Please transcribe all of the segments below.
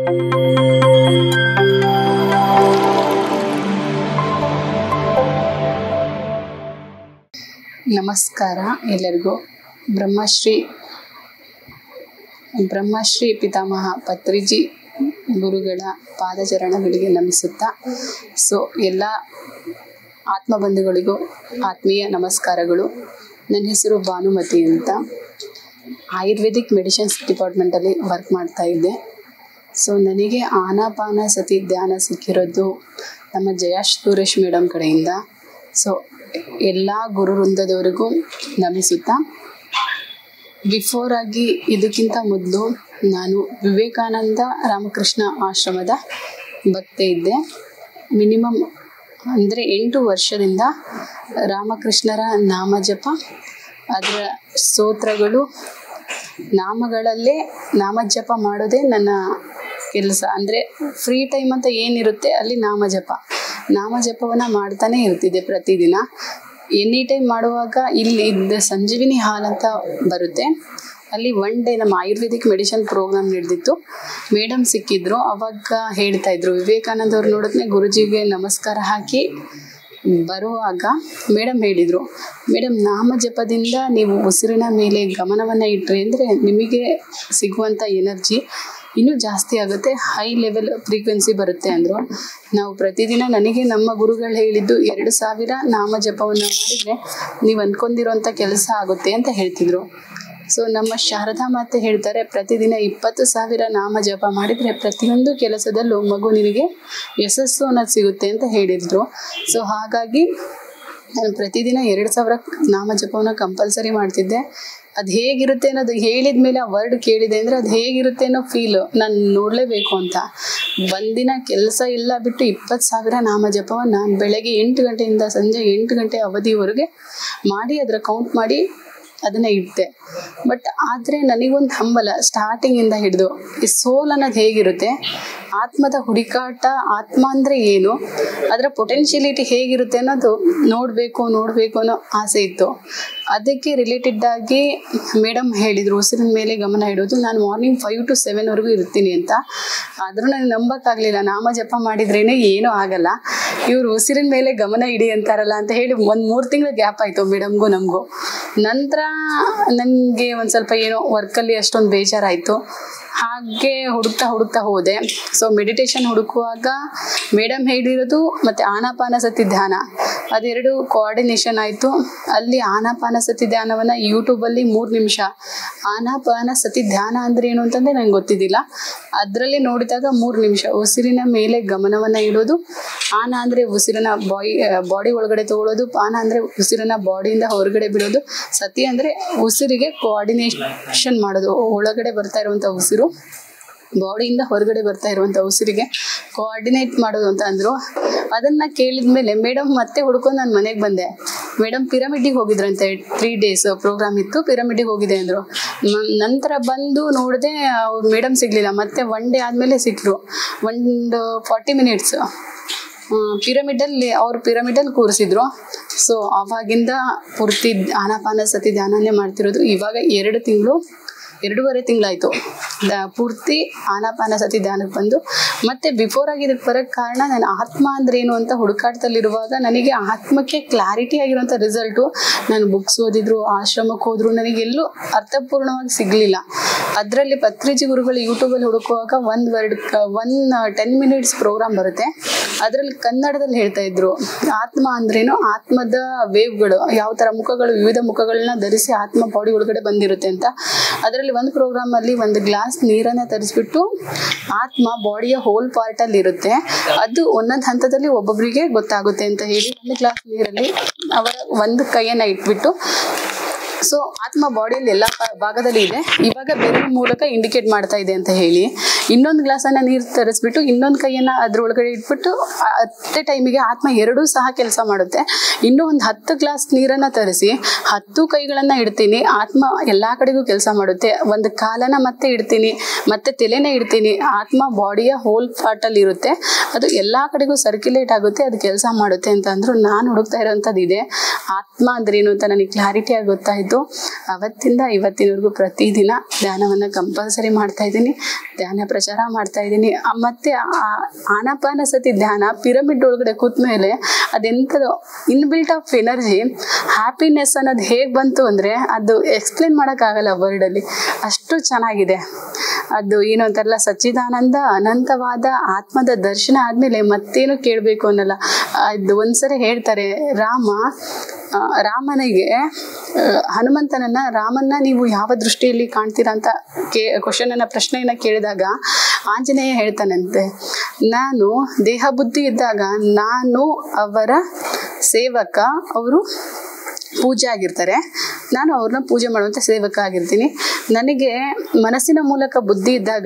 ನಮಸ್ಕಾರ ಎಲ್ಲರಿಗೂ ಬ್ರಹ್ಮಶ್ರೀ ಬ್ರಹ್ಮಶ್ರೀ ಪಿತಾಮಹ ಪತ್ರಿಜಿ ಗುರುಗಳ ಪಾದಚರಣಗಳಿಗೆ ನಮಿಸುತ್ತಾ ಸೊ ಎಲ್ಲ ಆತ್ಮಬಂಧುಗಳಿಗೂ ಆತ್ಮೀಯ ನಮಸ್ಕಾರಗಳು ನನ್ನ ಹೆಸರು ಭಾನುಮತಿ ಅಂತ ಆಯುರ್ವೇದಿಕ್ ಮೆಡಿಸಿನ್ಸ್ ಡಿಪಾರ್ಟ್ಮೆಂಟಲ್ಲಿ ವರ್ಕ್ ಮಾಡ್ತಾ ಇದ್ದೆ ಸೊ ನನಗೆ ಆನಾಪಾನ ಸತಿ ಧ್ಯಾನ ಸಿಕ್ಕಿರೋದು ನಮ್ಮ ಜಯಾಶ್ ಸುರೇಶ್ ಮೇಡಮ್ ಕಡೆಯಿಂದ ಸೊ ಎಲ್ಲ ಗುರು ವೃಂದದವರಿಗೂ ನಮಿಸುತ್ತಾ ಬಿಫೋರ್ ಆಗಿ ಇದಕ್ಕಿಂತ ಮೊದಲು ನಾನು ವಿವೇಕಾನಂದ ರಾಮಕೃಷ್ಣ ಆಶ್ರಮದ ಭಕ್ತೆ ಇದ್ದೆ ಮಿನಿಮಮ್ ಅಂದರೆ ಎಂಟು ವರ್ಷದಿಂದ ರಾಮಕೃಷ್ಣರ ನಾಮ ಜಪ ಅದರ ಸ್ತೋತ್ರಗಳು ನಾಮಗಳಲ್ಲೇ ನಾಮಜಪ ಮಾಡೋದೇ ನನ್ನ ಕೆಲಸ ಅಂದರೆ ಫ್ರೀ ಟೈಮ್ ಅಂತ ಏನಿರುತ್ತೆ ಅಲ್ಲಿ ನಾಮಜಪ ನಾಮಜಪವನ್ನು ಮಾಡ್ತಾನೆ ಇರ್ತಿದ್ದೆ ಪ್ರತಿದಿನ ಎನಿ ಟೈಮ್ ಮಾಡುವಾಗ ಇಲ್ಲಿ ಇದ್ದ ಸಂಜೀವಿನಿ ಹಾಲ್ ಅಂತ ಬರುತ್ತೆ ಅಲ್ಲಿ ಒನ್ ಡೇ ನಮ್ಮ ಆಯುರ್ವೇದಿಕ್ ಮೆಡಿಸಿನ್ ಪ್ರೋಗ್ರಾಮ್ ನಡೆದಿತ್ತು ಮೇಡಮ್ ಸಿಕ್ಕಿದ್ರು ಅವಾಗ ಹೇಳ್ತಾ ಇದ್ರು ವಿವೇಕಾನಂದ ಅವ್ರು ನೋಡಿದ್ರೆ ಗುರುಜಿಗೆ ನಮಸ್ಕಾರ ಹಾಕಿ ಬರುವಾಗ ಮೇಡಮ್ ಹೇಳಿದರು ಮೇಡಮ್ ನಾಮ ಜಪದಿಂದ ನೀವು ಉಸಿರಿನ ಮೇಲೆ ಗಮನವನ್ನು ಇಟ್ಟರೆ ಅಂದರೆ ನಿಮಗೆ ಸಿಗುವಂಥ ಎನರ್ಜಿ ಇನ್ನೂ ಜಾಸ್ತಿ ಆಗುತ್ತೆ ಹೈ ಲೆವೆಲ್ ಫ್ರೀಕ್ವೆನ್ಸಿ ಬರುತ್ತೆ ಅಂದರು ನಾವು ಪ್ರತಿದಿನ ನನಗೆ ನಮ್ಮ ಗುರುಗಳು ಹೇಳಿದ್ದು ಎರಡು ಸಾವಿರ ನಾಮ ಜಪವನ್ನು ಮಾಡಿದರೆ ನೀವು ಅಂದ್ಕೊಂಡಿರೋಂಥ ಕೆಲಸ ಆಗುತ್ತೆ ಅಂತ ಹೇಳ್ತಿದ್ರು ಸೊ ನಮ್ಮ ಶಾರದಾ ಮಾತೆ ಹೇಳ್ತಾರೆ ಪ್ರತಿದಿನ ಇಪ್ಪತ್ತು ಸಾವಿರ ನಾಮ ಜಪ ಮಾಡಿದರೆ ಪ್ರತಿಯೊಂದು ಕೆಲಸದಲ್ಲೂ ಮಗು ನಿನಗೆ ಯಶಸ್ಸು ಅನ್ನೋದು ಸಿಗುತ್ತೆ ಅಂತ ಹೇಳಿದರು ಸೊ ಹಾಗಾಗಿ ನಾನು ಪ್ರತಿದಿನ ಎರಡು ಸಾವಿರ ನಾಮ ಜಪವನ್ನು ಕಂಪಲ್ಸರಿ ಮಾಡ್ತಿದ್ದೆ ಅದು ಹೇಗಿರುತ್ತೆ ಅನ್ನೋದು ಹೇಳಿದ ಮೇಲೆ ಆ ವರ್ಡ್ ಕೇಳಿದೆ ಅಂದರೆ ಅದು ಹೇಗಿರುತ್ತೆ ಅನ್ನೋ ಫೀಲು ನಾನು ನೋಡಲೇಬೇಕು ಅಂತ ಒಂದಿನ ಕೆಲಸ ಎಲ್ಲ ಬಿಟ್ಟು ಇಪ್ಪತ್ತು ಸಾವಿರ ನಾಮ ಜಪವನ್ನು ನಾನು ಬೆಳಗ್ಗೆ ಎಂಟು ಗಂಟೆಯಿಂದ ಸಂಜೆ ಎಂಟು ಗಂಟೆ ಅವಧಿವರೆಗೆ ಮಾಡಿ ಅದರ ಕೌಂಟ್ ಮಾಡಿ ಅದನ್ನು ಇಟ್ಟೆ ಬಟ್ ಆದರೆ ನನಗೊಂದು ಹಂಬಲ ಸ್ಟಾರ್ಟಿಂಗಿಂದ ಹಿಡಿದು ಈ ಸೋಲ್ ಅನ್ನೋದು ಹೇಗಿರುತ್ತೆ ಆತ್ಮದ ಹುಡುಕಾಟ ಆತ್ಮ ಅಂದರೆ ಏನು ಅದರ ಪೊಟೆನ್ಷಿಯಲಿಟಿ ಹೇಗಿರುತ್ತೆ ಅನ್ನೋದು ನೋಡಬೇಕು ನೋಡಬೇಕು ಅನ್ನೋ ಆಸೆ ಇತ್ತು ಅದಕ್ಕೆ ರಿಲೇಟೆಡ್ ಆಗಿ ಮೇಡಮ್ ಹೇಳಿದರು ಉಸಿರಿನ ಮೇಲೆ ಗಮನ ಇಡೋದು ನಾನು ಮಾರ್ನಿಂಗ್ ಫೈವ್ ಟು ಸೆವೆನ್ವರೆಗೂ ಇರ್ತೀನಿ ಅಂತ ಆದರೂ ನನಗೆ ನಂಬೋಕ್ಕಾಗಲಿಲ್ಲ ನಾಮ ಜಪ ಮಾಡಿದ್ರೇನೆ ಏನೂ ಆಗಲ್ಲ ಇವರು ಉಸಿರಿನ ಮೇಲೆ ಗಮನ ಇಡಿ ಅಂತಾರಲ್ಲ ಅಂತ ಹೇಳಿ ಒಂದು ಮೂರು ತಿಂಗಳು ಗ್ಯಾಪ್ ಆಯಿತು ಮೇಡಮ್ಗೂ ನಮಗೂ ನಂತರ ನನಗೆ ಒಂದು ಸ್ವಲ್ಪ ಏನೋ ವರ್ಕಲ್ಲಿ ಅಷ್ಟೊಂದು ಬೇಜಾರಾಯಿತು ಹಾಗೆ ಹುಡುಕ್ತಾ ಹುಡುಕ್ತಾ ಹೋದೆ ಸೊ ಮೆಡಿಟೇಷನ್ ಹುಡುಕುವಾಗ ಮೇಡಮ್ ಹೇಳಿರೋದು ಮತ್ತು ಆನಾಪಾನ ಸತಿ ಧ್ಯಾನ ಅದೆರಡು ಕೋಆರ್ಡಿನೇಷನ್ ಆಯಿತು ಅಲ್ಲಿ ಆನಾಪಾನ ಸತಿ ಧ್ಯಾನವನ್ನು ಯೂಟ್ಯೂಬಲ್ಲಿ ಮೂರು ನಿಮಿಷ ಆನಾಪಾನ ಸತಿ ಧ್ಯಾನ ಅಂದರೆ ಏನು ಅಂತಂದರೆ ನಂಗೆ ಗೊತ್ತಿದ್ದಿಲ್ಲ ಅದರಲ್ಲಿ ನೋಡಿದಾಗ ಮೂರು ನಿಮಿಷ ಉಸಿರಿನ ಮೇಲೆ ಗಮನವನ್ನು ಇಡೋದು ಆನ ಅಂದರೆ ಉಸಿರನ್ನ ಬಾಯಿ ಬಾಡಿ ಒಳಗಡೆ ತಗೊಳ್ಳೋದು ಪಾನ ಅಂದರೆ ಉಸಿರನ್ನ ಬಾಡಿಯಿಂದ ಹೊರಗಡೆ ಬಿಡೋದು ಸತಿ ಅಂದರೆ ಉಸಿರಿಗೆ ಕೋಆರ್ಡಿನೇಷನ್ ಮಾಡೋದು ಒಳಗಡೆ ಬರ್ತಾ ಇರುವಂಥ ಉಸಿರು ಬಾಡಿಯಿಂದ ಹೊರಗಡೆ ಬರ್ತಾ ಇರುವಂಥ ಉಸಿರಿಗೆ ಕೋಆರ್ಡಿನೇಟ್ ಮಾಡೋದು ಅಂತ ಅಂದರು ಅದನ್ನು ಕೇಳಿದ ಮೇಲೆ ಮೇಡಮ್ ಮತ್ತೆ ಹುಡ್ಕೊಂಡು ನಾನು ಮನೆಗೆ ಬಂದೆ ಮೇಡಮ್ ಪಿರಮಿಡ್ಡಿಗೆ ಹೋಗಿದ್ರಂತೆ ತ್ರೀ ಡೇಸ್ ಪ್ರೋಗ್ರಾಮ್ ಇತ್ತು ಪಿರಮಿಡ್ಡಿಗೆ ಹೋಗಿದೆ ಅಂದರು ನಂತರ ಬಂದು ನೋಡಿದೆ ಅವ್ರು ಮೇಡಮ್ ಸಿಗಲಿಲ್ಲ ಮತ್ತೆ ಒನ್ ಡೇ ಆದಮೇಲೆ ಸಿಕ್ಕರು ಒಂದು ಫಾರ್ಟಿ ಮಿನಿಟ್ಸ್ ಪಿರಮಿಡಲ್ಲಿ ಅವ್ರು ಪಿರಮಿಡಲ್ಲಿ ಕೂರಿಸಿದ್ರು ಸೊ ಅವಾಗಿಂದ ಪೂರ್ತಿ ಆನಾಪಾನ ಸತಿ ಧ್ಯಾನನೇ ಮಾಡ್ತಿರೋದು ಇವಾಗ ಎರಡು ತಿಂಗಳು ಎರಡೂವರೆ ತಿಂಗಳಾಯಿತು ದ ಪೂರ್ತಿ ಆನಾಪಾನ ಸತಿ ಧ್ಯಾನಕ್ಕೆ ಬಂದು ಮತ್ತೆ ಬಿಫೋರ್ ಆಗಿ ಇದಕ್ಕೆ ಬರೋಕ್ಕೆ ಕಾರಣ ನಾನು ಆತ್ಮ ಅಂದ್ರೆ ಏನು ಅಂತ ಹುಡುಕಾಟದಲ್ಲಿರುವಾಗ ನನಗೆ ಆತ್ಮಕ್ಕೆ ಕ್ಲಾರಿಟಿ ಆಗಿರುವಂಥ ರಿಸಲ್ಟು ನಾನು ಬುಕ್ಸ್ ಓದಿದ್ರು ಆಶ್ರಮಕ್ಕೆ ಹೋದ್ರು ನನಗೆಲ್ಲೂ ಅರ್ಥಪೂರ್ಣವಾಗಿ ಸಿಗಲಿಲ್ಲ ಅದರಲ್ಲಿ ಪತ್ರಿಜಿ ಗುರುಗಳು ಯೂಟ್ಯೂಬಲ್ಲಿ ಹುಡುಕುವಾಗ ಒಂದು word one ten minutes programme ಬರುತ್ತೆ ಅದರಲ್ಲಿ ಕನ್ನಡದಲ್ಲಿ ಹೇಳ್ತಾ ಇದ್ರು ಆತ್ಮ ಅಂದ್ರೇನು ಆತ್ಮದ ವೇವ್ಗಳು ಯಾವ ಥರ ಮುಖಗಳು ವಿವಿಧ ಮುಖಗಳನ್ನ ಧರಿಸಿ ಆತ್ಮ ಬಾಡಿ ಒಳಗಡೆ ಬಂದಿರುತ್ತೆ ಅಂತ ಅದರಲ್ಲಿ ಒಂದು ಪ್ರೋಗ್ರಾಮಲ್ಲಿ ಒಂದು ಗ್ಲಾಸ್ ನೀರನ್ನು ತರಿಸ್ಬಿಟ್ಟು ಆತ್ಮ ಬಾಡಿಯ ಹೋಲ್ ಪಾರ್ಟಲ್ಲಿ ಇರುತ್ತೆ ಅದು ಒಂದೊಂದು ಹಂತದಲ್ಲಿ ಒಬ್ಬೊಬ್ಬರಿಗೆ ಗೊತ್ತಾಗುತ್ತೆ ಅಂತ ಹೇಳಿ ಒಂದು ಗ್ಲಾಸ್ ನೀರಲ್ಲಿ ಅವರ ಒಂದು ಕೈಯನ್ನು ಇಟ್ಬಿಟ್ಟು ಸೊ ಆತ್ಮ ಬಾಡಿಯಲ್ಲಿ ಎಲ್ಲ ಭಾಗದಲ್ಲಿ ಇದೆ ಇವಾಗ ಬೆರಳು ಮೂಲಕ ಇಂಡಿಕೇಟ್ ಮಾಡ್ತಾ ಇದೆ ಅಂತ ಹೇಳಿ ಇನ್ನೊಂದು ಗ್ಲಾಸನ್ನು ನೀರು ತರಿಸ್ಬಿಟ್ಟು ಇನ್ನೊಂದು ಕೈಯನ್ನು ಅದ್ರೊಳಗಡೆ ಇಟ್ಬಿಟ್ಟು ಹತ್ತೇ ಟೈಮಿಗೆ ಆತ್ಮ ಎರಡೂ ಸಹ ಕೆಲಸ ಮಾಡುತ್ತೆ ಇನ್ನೂ ಒಂದು ಹತ್ತು ಗ್ಲಾಸ್ ನೀರನ್ನು ತರಿಸಿ ಹತ್ತು ಕೈಗಳನ್ನು ಇಡ್ತೀನಿ ಆತ್ಮ ಎಲ್ಲ ಕಡೆಗೂ ಕೆಲಸ ಮಾಡುತ್ತೆ ಒಂದು ಕಾಲನ ಮತ್ತೆ ಇಡ್ತೀನಿ ಮತ್ತೆ ತಲೆನೇ ಇಡ್ತೀನಿ ಆತ್ಮ ಬಾಡಿಯ ಹೋಲ್ ಪಾರ್ಟಲ್ಲಿ ಇರುತ್ತೆ ಅದು ಎಲ್ಲ ಕಡೆಗೂ ಸರ್ಕ್ಯುಲೇಟ್ ಆಗುತ್ತೆ ಅದು ಕೆಲಸ ಮಾಡುತ್ತೆ ಅಂತ ಅಂದರು ನಾನು ಹುಡುಕ್ತಾ ಇರೋವಂಥದ್ದು ಇದೆ ಆತ್ಮ ಅಂದ್ರೇನು ಅಂತ ನನಗೆ ಕ್ಲಾರಿಟಿಯಾಗಿ ಗೊತ್ತಾಯಿತು ಇದ್ದು ಅವತ್ತಿಂದ ಇವತ್ತಿನವರೆಗೂ ಪ್ರತಿದಿನ ಧ್ಯಾನವನ್ನು ಕಂಪಲ್ಸರಿ ಮಾಡ್ತಾ ಇದ್ದೀನಿ ಧ್ಯಾನ ಪ್ರಚಾರ ಮಾಡ್ತಾ ಇದ್ದೀನಿ ಆ, ಮತ್ತೆ ಆ ಆನಾಪಾನ ಸತಿ ಧ್ಯಾನ ಪಿರಮಿಡ್ ಒಳಗಡೆ ಕೂತ ಮೇಲೆ ಅದೆಂಥದ್ದು ಇನ್ಬಿಲ್ಟ್ ಆಫ್ ಎನರ್ಜಿ ಹ್ಯಾಪಿನೆಸ್ ಅನ್ನೋದು ಹೇಗೆ ಬಂತು ಅಂದರೆ ಅದು ಎಕ್ಸ್ಪ್ಲೇನ್ ಮಾಡೋಕ್ಕಾಗಲ್ಲ ವರ್ಡಲ್ಲಿ ಅಷ್ಟು ಚೆನ್ನಾಗಿದೆ ಅದು ಏನು ಅಂತಾರಲ್ಲ ಸಚ್ಚಿದಾನಂದ ಅನಂತವಾದ ಆತ್ಮದ ದರ್ಶನ ಆದಮೇಲೆ ಮತ್ತೇನು ಕೇಳಬೇಕು ಅನ್ನಲ್ಲ ಅದು ಒಂದ್ಸರಿ ಹೇಳ್ತಾರೆ ರಾಮ ಆ, ರಾಮನಿಗೆ ಆ, ಹನುಮಂತನನ್ನ ರಾಮನ್ನ ನೀವು ಯಾವ ದೃಷ್ಟಿಯಲ್ಲಿ ಕಾಣ್ತೀರಾ ಅಂತ ಕೇ ಕ್ವಶನನ್ನ ಪ್ರಶ್ನೆಯನ್ನ ಕೇಳಿದಾಗ ಆಂಜನೇಯ ಹೇಳ್ತಾನಂತೆ ನಾನು ದೇಹ ಬುದ್ಧಿ ಇದ್ದಾಗ ನಾನು ಅವರ ಸೇವಕ ಅವರು ಪೂಜೆ ಆಗಿರ್ತಾರೆ ನಾನು ಅವ್ರನ್ನ ಪೂಜೆ ಮಾಡುವಂಥ ಸೇವಕ ಆಗಿರ್ತೀನಿ ನನಗೆ ಮನಸ್ಸಿನ ಮೂಲಕ ಬುದ್ಧಿ ಇದ್ದಾಗ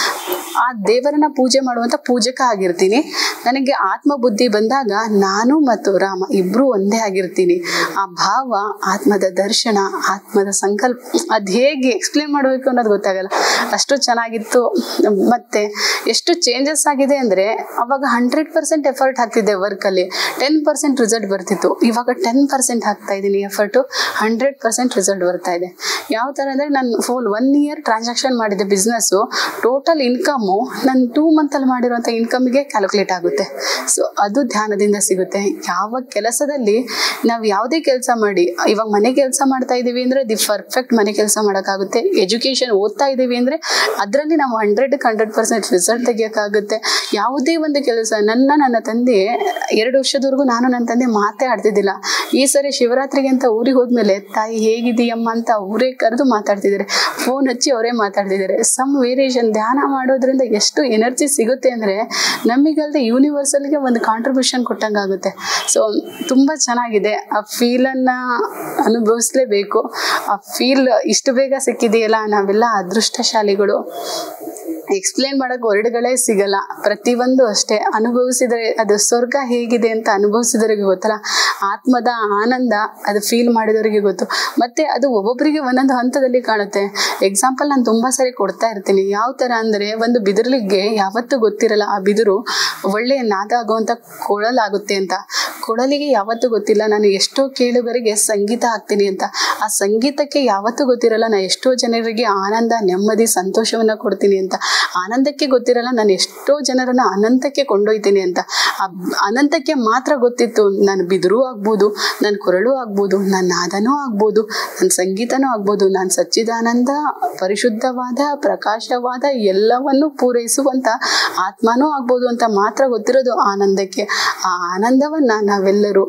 ಆ ದೇವರನ್ನ ಪೂಜೆ ಮಾಡುವಂಥ ಪೂಜಕ ಆಗಿರ್ತೀನಿ ನನಗೆ ಆತ್ಮ ಬುದ್ಧಿ ಬಂದಾಗ ನಾನು ಮತ್ತು ರಾಮ ಇಬ್ಬರೂ ಒಂದೇ ಆಗಿರ್ತೀನಿ ಆ ಭಾವ ಆತ್ಮದ ದರ್ಶನ ಆತ್ಮದ ಸಂಕಲ್ಪ ಅದು ಹೇಗೆ ಎಕ್ಸ್ಪ್ಲೇನ್ ಮಾಡಬೇಕು ಅನ್ನೋದು ಗೊತ್ತಾಗಲ್ಲ ಅಷ್ಟು ಚೆನ್ನಾಗಿತ್ತು ಮತ್ತೆ ಎಷ್ಟು ಚೇಂಜಸ್ ಆಗಿದೆ ಅಂದರೆ ಅವಾಗ ಹಂಡ್ರೆಡ್ ಪರ್ಸೆಂಟ್ ಎಫರ್ಟ್ ಹಾಕ್ತಿದ್ದೆ ವರ್ಕಲ್ಲಿ ಟೆನ್ ಪರ್ಸೆಂಟ್ ರಿಸಲ್ಟ್ ಬರ್ತಿತ್ತು ಇವಾಗ ಟೆನ್ ಪರ್ಸೆಂಟ್ ಹಾಕ್ತಾ ಇದ್ದೀನಿ ಎಫರ್ಟು ಹಂಡ್ರೆಡ್ ಪರ್ಸೆಂಟ್ ರಿಸಲ್ಟ್ ಬರ್ತಾ ಇದೆ ಯಾವ ಥರ ಅಂದರೆ ನಾನು ಫೋಲ್ ಒನ್ ಇಯರ್ ಟ್ರಾನ್ಸಾಕ್ಷನ್ ಮಾಡಿದ್ದೆ ಬಿಸ್ನೆಸ್ಸು ಟೋಟಲ್ ಇನ್ಕಮ್ಮು ನಾನು ಟೂ ಮಂತಲ್ಲಿ ಮಾಡಿರುವಂಥ ಇನ್ಕಮ್ಗೆ ಕ್ಯಾಲ್ಕುಲೇಟ್ ಆಗುತ್ತೆ ಸೊ ಅದು ಧ್ಯಾನದಿಂದ ಸಿಗುತ್ತೆ ಯಾವ ಕೆಲಸದಲ್ಲಿ ನಾವು ಯಾವುದೇ ಕೆಲಸ ಮಾಡಿ ಇವಾಗ ಮನೆ ಕೆಲಸ ಮಾಡ್ತಾ ಇದ್ದೀವಿ ಅಂದರೆ ದಿ ಪರ್ಫೆಕ್ಟ್ ಮನೆ ಕೆಲಸ ಮಾಡೋಕ್ಕಾಗುತ್ತೆ ಎಜುಕೇಷನ್ ಓದ್ತಾ ಇದ್ದೀವಿ ಅಂದರೆ ಅದರಲ್ಲಿ ನಾವು ಹಂಡ್ರೆಡ್ಗೆ ಹಂಡ್ರೆಡ್ ಪರ್ಸೆಂಟ್ ರಿಸಲ್ಟ್ ತೆಗಿಯೋಕ್ಕಾಗುತ್ತೆ ಯಾವುದೇ ಒಂದು ಕೆಲಸ ನನ್ನ ನನ್ನ ತಂದೆ ಎರಡು ವರ್ಷದವರೆಗೂ ನಾನು ನನ್ನ ತಂದೆ ಮಾತೇ ಆಡ್ತಿದ್ದಿಲ್ಲ ಈ ಸರಿ ಶಿವರಾತ್ರಿಗೆ ಅಂತ ಊರಿಗೆ ಹೋದ್ಮೇಲೆ ತಾಯಿ ಹೇಗಿದೀಯಮ್ಮ ಅಂತ ಅವರೇ ಕರೆದು ಮಾತಾಡ್ತಿದ್ದಾರೆ ಫೋನ್ ಹಚ್ಚಿ ಅವರೇ ಮಾತಾಡ್ತಿದ್ದಾರೆ ಸಮ್ ವೇರಿಯೇಷನ್ ಧ್ಯಾನ ಮಾಡೋದ್ರಿಂದ ಎಷ್ಟು ಎನರ್ಜಿ ಸಿಗುತ್ತೆ ಅಂದರೆ ನಮಗಲ್ದೆ ಯೂನಿವರ್ಸಲ್ಗೆ ಒಂದು ಕಾಂಟ್ರಿಬ್ಯೂಷನ್ ಕೊಟ್ಟಂಗಾಗುತ್ತೆ ಸೊ ತುಂಬ ಚೆನ್ನಾಗಿದೆ ಆ ಫೀಲನ್ನು ಅನುಭವಿಸ್ಲೇಬೇಕು ಆ ಫೀಲ್ ಇಷ್ಟು ಬೇಗ ಸಿಕ್ಕಿದೆಯಲ್ಲ ನಾವೆಲ್ಲ ಅದೃಷ್ಟಶಾಲಿಗಳು ಎಕ್ಸ್ಪ್ಲೇನ್ ಮಾಡೋಕೆ ವರ್ಡ್ಗಳೇ ಸಿಗಲ್ಲ ಪ್ರತಿಯೊಂದು ಅಷ್ಟೇ ಅನುಭವಿಸಿದರೆ ಅದು ಸ್ವರ್ಗ ಹೇಗಿದೆ ಅಂತ ಅನುಭವಿಸಿದವರಿಗೆ ಗೊತ್ತಲ್ಲ ಆತ್ಮದ ಆನಂದ ಅದು ಫೀಲ್ ಮಾಡಿದವರಿಗೆ ಗೊತ್ತು ಮತ್ತೆ ಅದು ಒಬ್ಬೊಬ್ಬರಿಗೆ ಒಂದೊಂದು ಹಂತದಲ್ಲಿ ಕಾಣುತ್ತೆ ಎಕ್ಸಾಂಪಲ್ ನಾನು ತುಂಬ ಸರಿ ಕೊಡ್ತಾ ಇರ್ತೀನಿ ಯಾವ ಥರ ಅಂದರೆ ಒಂದು ಬಿದಿರಲಿಗೆ ಯಾವತ್ತೂ ಗೊತ್ತಿರಲ್ಲ ಆ ಬಿದಿರು ಒಳ್ಳೆಯ ನಾದ ಆಗುವಂಥ ಕೊಳಲಾಗುತ್ತೆ ಅಂತ ಕೊಳಲಿಗೆ ಯಾವತ್ತೂ ಗೊತ್ತಿಲ್ಲ ನಾನು ಎಷ್ಟೋ ಕೇಳುಗರಿಗೆ ಸಂಗೀತ ಹಾಕ್ತೀನಿ ಅಂತ ಆ ಸಂಗೀತಕ್ಕೆ ಯಾವತ್ತೂ ಗೊತ್ತಿರಲ್ಲ ನಾನು ಎಷ್ಟೋ ಜನರಿಗೆ ಆನಂದ ನೆಮ್ಮದಿ ಸಂತೋಷವನ್ನು ಕೊಡ್ತೀನಿ ಅಂತ ಆನಂದಕ್ಕೆ ಗೊತ್ತಿರಲ್ಲ ನಾನು ಎಷ್ಟೋ ಜನರನ್ನ ಅನಂತಕ್ಕೆ ಕೊಂಡೊಯ್ತೀನಿ ಅಂತ ಆ ಅನಂತಕ್ಕೆ ಮಾತ್ರ ಗೊತ್ತಿತ್ತು ನಾನು ಬಿದಿರು ಆಗ್ಬೋದು ನನ್ನ ಕೊರಳು ಆಗ್ಬೋದು ನನ್ನ ನಾದನೂ ಆಗ್ಬೋದು ನನ್ನ ಸಂಗೀತನೂ ಆಗ್ಬೋದು ನಾನು ಸಚ್ಚಿದಾನಂದ ಪರಿಶುದ್ಧವಾದ ಪ್ರಕಾಶವಾದ ಎಲ್ಲವನ್ನು ಪೂರೈಸುವಂಥ ಆತ್ಮನೂ ಆಗ್ಬೋದು ಅಂತ ಮಾತ್ರ ಗೊತ್ತಿರೋದು ಆನಂದಕ್ಕೆ ಆ ಆನಂದವನ್ನ ನಾವೆಲ್ಲರೂ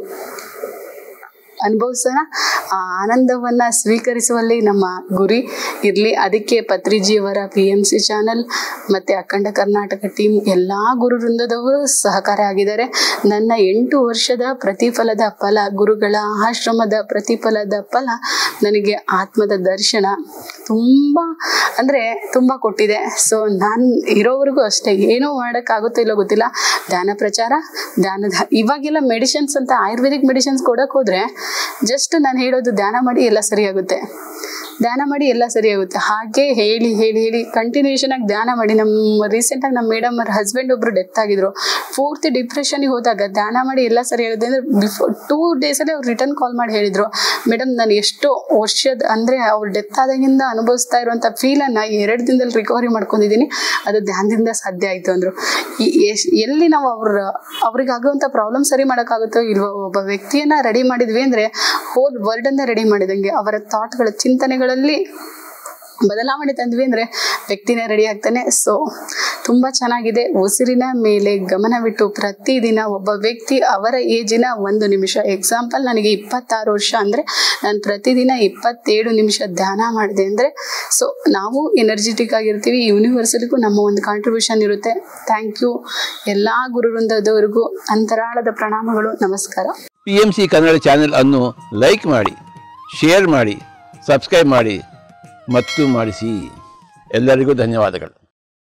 ಅನುಭವಿಸೋಣ ಆ ಆನಂದವನ್ನ ಸ್ವೀಕರಿಸುವಲ್ಲಿ ನಮ್ಮ ಗುರಿ ಇರಲಿ ಅದಕ್ಕೆ ಪತ್ರಿಜಿಯವರ ಪಿ ಎಂ ಸಿ ಚಾನಲ್ ಮತ್ತು ಅಖಂಡ ಕರ್ನಾಟಕ ಟೀಮ್ ಎಲ್ಲ ಗುರು ವೃಂದದವರು ಸಹಕಾರ ಆಗಿದ್ದಾರೆ ನನ್ನ ಎಂಟು ವರ್ಷದ ಪ್ರತಿಫಲದ ಫಲ ಗುರುಗಳ ಆಶ್ರಮದ ಪ್ರತಿಫಲದ ಫಲ ನನಗೆ ಆತ್ಮದ ದರ್ಶನ ತುಂಬ ಅಂದರೆ ತುಂಬ ಕೊಟ್ಟಿದೆ ಸೊ ನಾನು ಇರೋವರೆಗೂ ಅಷ್ಟೇ ಏನೂ ಮಾಡೋಕ್ಕಾಗುತ್ತೋ ಇಲ್ಲೋ ಗೊತ್ತಿಲ್ಲ ಧ್ಯಾನ ಪ್ರಚಾರ ಧ್ಯಾನದ ಇವಾಗೆಲ್ಲ ಮೆಡಿಸಿನ್ಸ್ ಅಂತ ಆಯುರ್ವೇದಿಕ್ ಮೆಡಿಸಿನ್ಸ್ ಕೊಡೋಕೆ ಹೋದರೆ ಜಸ್ಟ್ ನಾನು ಹೇಳೋದು ಧ್ಯಾನ ಮಾಡಿ ಎಲ್ಲ ಸರಿಯಾಗುತ್ತೆ ಧ್ಯಾನ ಮಾಡಿ ಎಲ್ಲ ಸರಿಯಾಗುತ್ತೆ ಹಾಗೆ ಹೇಳಿ ಹೇಳಿ ಹೇಳಿ ಕಂಟಿನ್ಯೂಷನ್ ಆಗಿ ಧ್ಯಾನ ಮಾಡಿ ನಮ್ಮ ರೀಸೆಂಟಾಗಿ ನಮ್ಮ ಮೇಡಮ್ ಅವ್ರ ಹಸ್ಬೆಂಡ್ ಒಬ್ರು ಡೆತ್ ಆಗಿದ್ರು ಪೂರ್ತಿ ಡಿಪ್ರೆಷನ್ಗೆ ಹೋದಾಗ ಧ್ಯಾನ ಮಾಡಿ ಎಲ್ಲ ಸರಿಯಾಗುತ್ತೆ ಅಂದರೆ ಬಿಫೋರ್ ಟೂ ಡೇಸಲ್ಲಿ ಅವ್ರು ರಿಟರ್ನ್ ಕಾಲ್ ಮಾಡಿ ಹೇಳಿದರು ಮೇಡಮ್ ನಾನು ಎಷ್ಟು ವರ್ಷದ ಅಂದರೆ ಅವ್ರು ಡೆತ್ ಆದಾಗಿಂದ ಅನುಭವಿಸ್ತಾ ಇರುವಂಥ ಫೀಲನ್ನು ಎರಡು ದಿನದಲ್ಲಿ ರಿಕವರಿ ಮಾಡ್ಕೊಂಡಿದ್ದೀನಿ ಅದು ಧ್ಯಾನದಿಂದ ಸಾಧ್ಯ ಆಯಿತು ಅಂದರು ಎಸ್ ಎಲ್ಲಿ ನಾವು ಅವ್ರ ಅವ್ರಿಗೆ ಆಗುವಂಥ ಪ್ರಾಬ್ಲಮ್ ಸರಿ ಮಾಡೋಕ್ಕಾಗುತ್ತೋ ಇಲ್ವೋ ಒಬ್ಬ ವ್ಯಕ್ತಿಯನ್ನು ರೆಡಿ ಮಾಡಿದ್ವಿ ಅಂದರೆ ಹೋಲ್ ವರ್ಲ್ಡನ್ನು ರೆಡಿ ಮಾಡಿದಂಗೆ ಅವರ ಥಾಟ್ಗಳ ಚಿಂತನೆಗಳಲ್ಲಿ ಬದಲಾವಣೆ ತಂದ್ವಿ ಅಂದರೆ ವ್ಯಕ್ತಿನೇ ರೆಡಿ ಆಗ್ತಾನೆ ಸೊ ತುಂಬ ಚೆನ್ನಾಗಿದೆ ಉಸಿರಿನ ಮೇಲೆ ಗಮನವಿಟ್ಟು ಪ್ರತಿದಿನ ಒಬ್ಬ ವ್ಯಕ್ತಿ ಅವರ ಏಜಿನ ಒಂದು ನಿಮಿಷ ಎಕ್ಸಾಂಪಲ್ ನನಗೆ ಇಪ್ಪತ್ತಾರು ವರ್ಷ ಅಂದರೆ ನಾನು ಪ್ರತಿದಿನ ಇಪ್ಪತ್ತೇಳು ನಿಮಿಷ ಧ್ಯಾನ ಮಾಡಿದೆ ಅಂದರೆ ಸೊ ನಾವು ಎನರ್ಜೆಟಿಕ್ ಆಗಿರ್ತೀವಿ ಯೂನಿವರ್ಸಲ್ಗೂ ನಮ್ಮ ಒಂದು ಕಾಂಟ್ರಿಬ್ಯೂಷನ್ ಇರುತ್ತೆ ಥ್ಯಾಂಕ್ ಯು ಎಲ್ಲ ಗುರುವೃಂದದವರಿಗೂ ಅಂತರಾಳದ ಪ್ರಣಾಮಗಳು ನಮಸ್ಕಾರ P M C Kannada channel ಅನ್ನು ಲೈಕ್ ಮಾಡಿ ಶೇರ್ ಮಾಡಿ ಸಬ್ಸ್ಕ್ರೈಬ್ ಮಾಡಿ ಮತ್ತು ಮಾಡಿಸಿ ಎಲ್ಲರಿಗೂ ಧನ್ಯವಾದಗಳು